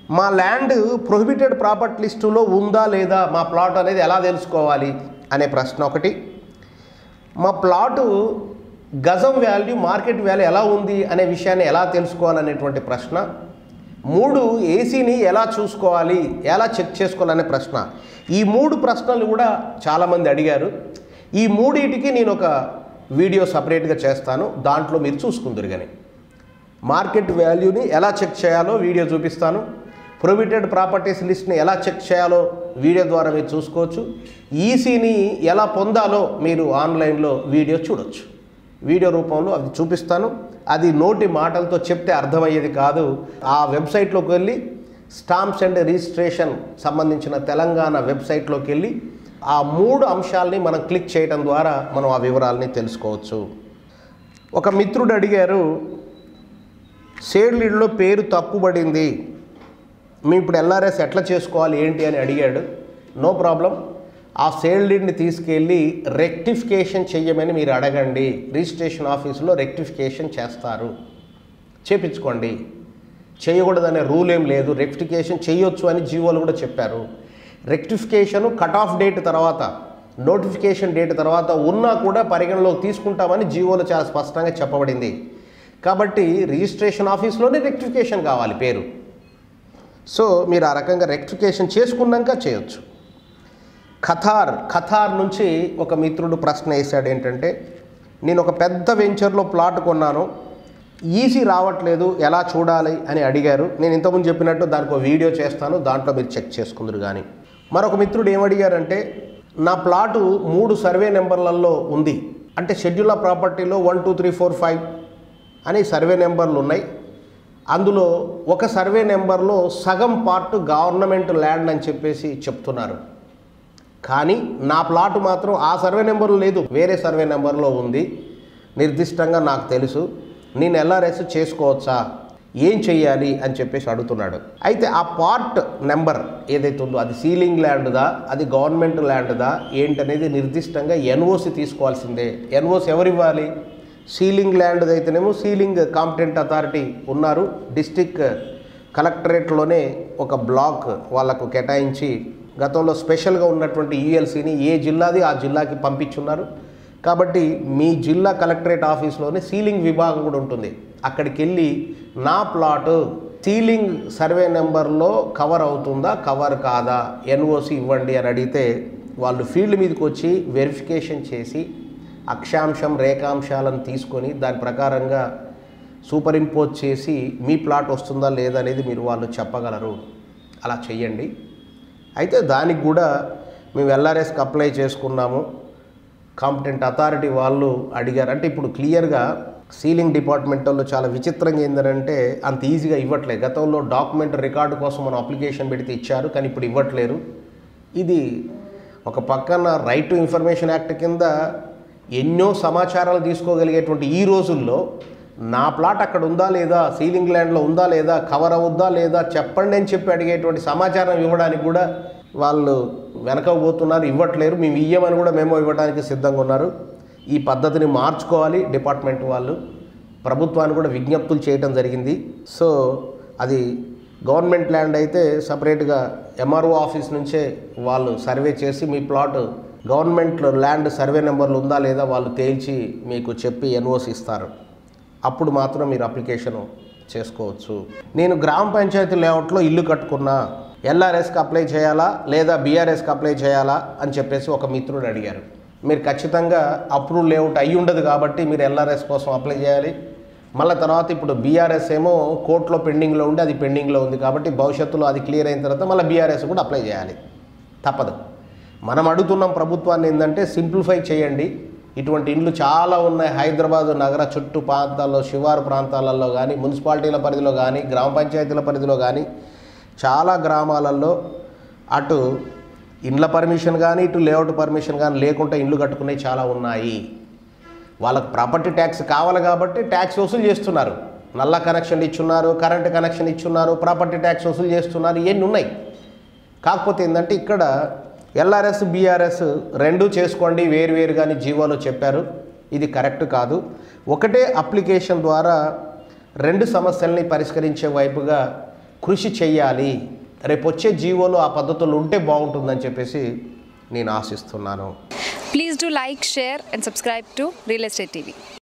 మా land prohibited property లిస్టులో ఉందా లేదా మా ప్లాట్ అనేది ఎలా తెలుసుకోవాలి అనే ప్రశ్న ఒకటి మా ప్లాటు గజం వాల్యూ మార్కెట్ వాల్యూ ఎలా ఉంది అనే విషయాన్ని ఎలా తెలుసుకోవాలనేటువంటి ప్రశ్న మూడు ఏసీని ఎలా చూసుకోవాలి ఎలా చెక్ చేసుకోవాలనే ప్రశ్న ఈ మూడు ప్రశ్నలు కూడా చాలామంది అడిగారు ఈ మూడింటికి నేను ఒక వీడియో సపరేట్గా చేస్తాను దాంట్లో మీరు చూసుకుందరు కానీ మార్కెట్ వాల్యూని ఎలా చెక్ చేయాలో వీడియో చూపిస్తాను ప్రొహిబిటెడ్ ప్రాపర్టీస్ లిస్ట్ని ఎలా చెక్ చేయాలో వీడియో ద్వారా మీరు చూసుకోవచ్చు ఈసీని ఎలా పొందాలో మీరు ఆన్లైన్లో వీడియో చూడొచ్చు వీడియో రూపంలో అది చూపిస్తాను అది నోటి మాటలతో చెప్తే అర్థమయ్యేది కాదు ఆ వెబ్సైట్లోకి వెళ్ళి స్టాంప్స్ అండ్ రిజిస్ట్రేషన్ సంబంధించిన తెలంగాణ వెబ్సైట్లోకి వెళ్ళి ఆ మూడు అంశాలని మనం క్లిక్ చేయడం ద్వారా మనం ఆ వివరాలని తెలుసుకోవచ్చు ఒక మిత్రుడు అడిగారు షేడ్ లీడ్లో పేరు తప్పుబడింది మేము ఇప్పుడు ఎల్ఆర్ఎస్ ఎట్లా చేసుకోవాలి ఏంటి అని అడిగాడు నో ప్రాబ్లం ఆ సేల్ లీడ్ని తీసుకెళ్ళి రెక్టిఫికేషన్ చెయ్యమని మీరు అడగండి రిజిస్ట్రేషన్ ఆఫీసులో రెక్టిఫికేషన్ చేస్తారు చేపించుకోండి చేయకూడదనే రూల్ ఏం లేదు రెక్టిఫికేషన్ చేయొచ్చు అని జీవోలు కూడా చెప్పారు రెక్టిఫికేషన్ కట్ ఆఫ్ డేట్ తర్వాత నోటిఫికేషన్ డేట్ తర్వాత ఉన్నా కూడా పరిగణలోకి తీసుకుంటామని జీవోలో చాలా స్పష్టంగా చెప్పబడింది కాబట్టి రిజిస్ట్రేషన్ ఆఫీస్లోనే రెక్టిఫికేషన్ కావాలి పేరు సో మీరు ఆ రకంగా రెక్టిఫికేషన్ చేసుకున్నాక చేయొచ్చు ఖతార్ ఖతార్ నుంచి ఒక మిత్రుడు ప్రశ్న వేశాడు ఏంటంటే నేను ఒక పెద్ద వెంచర్లో ప్లాట్ కొన్నాను ఈసీ రావట్లేదు ఎలా చూడాలి అని అడిగారు నేను ఇంతకుముందు చెప్పినట్టు దానికి ఒక వీడియో చేస్తాను దాంట్లో మీరు చెక్ చేసుకుందరు కానీ మరొక మిత్రుడు ఏమడిగారంటే నా ప్లాటు మూడు సర్వే నెంబర్లలో ఉంది అంటే షెడ్యూల్ ఆఫ్ ప్రాపర్టీలో one two three four five అని సర్వే నెంబర్లు ఉన్నాయి అందులో ఒక సర్వే నెంబర్లో సగం పార్ట్ గవర్నమెంట్ ల్యాండ్ అని చెప్పేసి చెప్తున్నారు కానీ నా ప్లాట్ మాత్రం ఆ సర్వే నెంబర్ లేదు వేరే సర్వే నెంబర్లో ఉంది నిర్దిష్టంగా నాకు తెలుసు నేను ఎల్ఆర్ఎస్ చేసుకోవచ్చా ఏం చెయ్యాలి అని చెప్పేసి అడుగుతున్నాడు అయితే ఆ పార్ట్ నెంబర్ ఏదైతే ఉందో అది సీలింగ్ ల్యాండ్దా అది గవర్నమెంట్ ల్యాండ్దా ఏంటనేది నిర్దిష్టంగా ఎన్ఓసి తీసుకోవాల్సిందే ఎన్ఓసి ఎవరు ఇవ్వాలి సీలింగ్ ల్యాండ్ అయితేనేమో సీలింగ్ కాంపిటెంట్ అథారిటీ ఉన్నారు డిస్టిక్ కలెక్టరేట్లోనే ఒక బ్లాక్ వాళ్ళకు కేటాయించి గతంలో స్పెషల్గా ఉన్నటువంటి ఈఎల్సీని ఏ జిల్లాది ఆ జిల్లాకి పంపించున్నారు కాబట్టి మీ జిల్లా కలెక్టరేట్ ఆఫీస్లోనే సీలింగ్ విభాగం కూడా ఉంటుంది అక్కడికి వెళ్ళి నా ప్లాట్ సీలింగ్ సర్వే నెంబర్లో కవర్ అవుతుందా కవర్ కాదా ఎన్ఓసి ఇవ్వండి అని అడిగితే వాళ్ళు ఫీల్డ్ మీదకి వచ్చి వెరిఫికేషన్ చేసి అక్షాంశం రేఖాంశాలను తీసుకొని దాని ప్రకారంగా సూపర్ ఇంపోజ్ చేసి మీ ప్లాట్ వస్తుందా లేదా అనేది మీరు వాళ్ళు చెప్పగలరు అలా చెయ్యండి అయితే దానికి కూడా మేము ఎల్ఆర్ఎస్కి అప్లై చేసుకున్నాము కాంపిటెంట్ అథారిటీ వాళ్ళు అడిగారు అంటే ఇప్పుడు క్లియర్గా సీలింగ్ డిపార్ట్మెంట్ వాళ్ళు చాలా విచిత్రంగా ఏంటంటే అంత ఈజీగా ఇవ్వట్లేదు గతంలో డాక్యుమెంట్ రికార్డు కోసం మనం అప్లికేషన్ పెడితే ఇచ్చారు కానీ ఇప్పుడు ఇవ్వట్లేరు ఇది ఒక పక్కన రైట్ టు ఇన్ఫర్మేషన్ యాక్ట్ కింద ఎన్నో సమాచారాలు తీసుకోగలిగేటువంటి ఈ రోజుల్లో నా ప్లాట్ అక్కడ ఉందా లేదా సీలింగ్ ల్యాండ్లో ఉందా లేదా కవర్ అవుద్దా లేదా చెప్పండి అని చెప్పి అడిగేటువంటి సమాచారం ఇవ్వడానికి కూడా వాళ్ళు వెనకపోతున్నారు ఇవ్వట్లేరు మేము ఇయ్యమని కూడా మేము ఇవ్వడానికి సిద్ధంగా ఉన్నారు ఈ పద్ధతిని మార్చుకోవాలి డిపార్ట్మెంట్ వాళ్ళు ప్రభుత్వాన్ని కూడా విజ్ఞప్తులు చేయడం జరిగింది సో అది గవర్నమెంట్ ల్యాండ్ అయితే సపరేట్గా ఎంఆర్ఓ ఆఫీస్ నుంచే వాళ్ళు సర్వే చేసి మీ ప్లాట్ గవర్నమెంట్ ల్యాండ్ సర్వే నెంబర్లు ఉందా లేదా వాళ్ళు తేల్చి మీకు చెప్పి ఎన్ఓసి ఇస్తారు అప్పుడు మాత్రం మీరు అప్లికేషన్ చేసుకోవచ్చు నేను గ్రామ పంచాయతీ లేఅవుట్లో ఇల్లు కట్టుకున్నా ఎల్ఆర్ఎస్కి అప్లై చేయాలా లేదా బీఆర్ఎస్కి అప్లై చేయాలా అని చెప్పేసి ఒక మిత్రుడు అడిగారు మీరు ఖచ్చితంగా అప్రూవ్ లేఅవుట్ అయ్యి ఉండదు కాబట్టి మీరు ఎల్ఆర్ఎస్ కోసం అప్లై చేయాలి మళ్ళీ తర్వాత ఇప్పుడు బీఆర్ఎస్ ఏమో కోర్టులో పెండింగ్లో ఉండి అది పెండింగ్లో ఉంది కాబట్టి భవిష్యత్తులో అది క్లియర్ అయిన తర్వాత మళ్ళీ బీఆర్ఎస్ కూడా అప్లై చేయాలి తప్పదు మనం అడుగుతున్నాం ప్రభుత్వాన్ని ఏంటంటే సింప్లిఫై చేయండి ఇటువంటి ఇండ్లు చాలా ఉన్నాయి హైదరాబాదు నగర చుట్టూ ప్రాంతాల్లో శివారు ప్రాంతాలలో కానీ మున్సిపాలిటీల పరిధిలో కానీ గ్రామ పంచాయతీల పరిధిలో కానీ చాలా గ్రామాలలో అటు ఇండ్ల పర్మిషన్ కానీ ఇటు లేఅవుట్ పర్మిషన్ కానీ లేకుండా ఇండ్లు కట్టుకునేవి చాలా ఉన్నాయి వాళ్ళకి ప్రాపర్టీ ట్యాక్స్ కావాలి కాబట్టి ట్యాక్స్ వసూలు చేస్తున్నారు నల్ల కనెక్షన్ ఇచ్చున్నారు కరెంట్ కనెక్షన్ ఇచ్చున్నారు ప్రాపర్టీ ట్యాక్స్ వసూలు చేస్తున్నారు ఇవన్నీ ఉన్నాయి కాకపోతే ఏంటంటే ఇక్కడ ఎల్ఆర్ఎస్ బీఆర్ఎస్ రెండు చేసుకోండి వేరువేరుగాని జీవోలో చెప్పారు ఇది కరెక్ట్ కాదు ఒకటే అప్లికేషన్ ద్వారా రెండు సమస్యల్ని పరిష్కరించే వైపుగా కృషి చెయ్యాలి రేపు వచ్చే జీవోలో ఆ పద్ధతులు ఉంటే బాగుంటుందని చెప్పేసి నేను ఆశిస్తున్నాను Please do like, share, and subscribe to Real Estate TV.